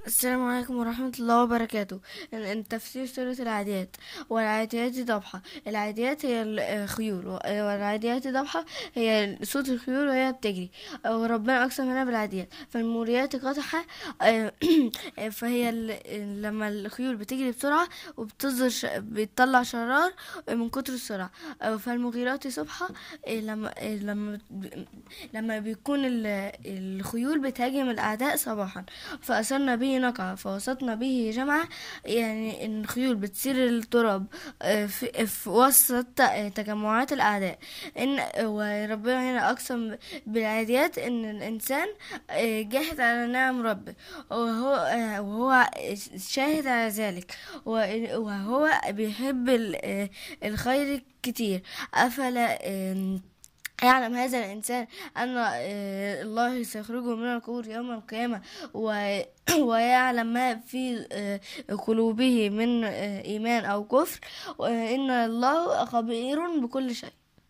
السلام عليكم ورحمة الله وبركاته ال- تفسير سورة العاديات والعاديات ضبحة العاديات هي الخيول والعاديات ضبحة هي صوت الخيول وهي بتجري وربنا أقسم هنا بالعاديات فالموريات قدحة فهي ال- لما الخيول بتجري بسرعة وبتصدر ش- بتطلع شرار من كتر السرعة فالمغيرات صبحة لما لما لما بيكون ال- الخيول بتهاجم الأعداء صباحا فأثرنا به نقعة فوسطنا به جمعة يعني إن الخيول بتسير التراب آه، في, في وسط آه، تجمعات الأعداء إن وربنا هنا أقسم بالعاديات إن الإنسان آه، جاحد على نعم ربه وهو آه، وهو شاهد على ذلك وهو بيحب ال- آه، الخير كتير أفلا آم، يعلم هذا الإنسان أن آه، الله سيخرجه من القبور يوم القيامة و- ويعلم ما في آه، قلوبه من آه، إيمان أو كفر وإن الله خبير بكل شيء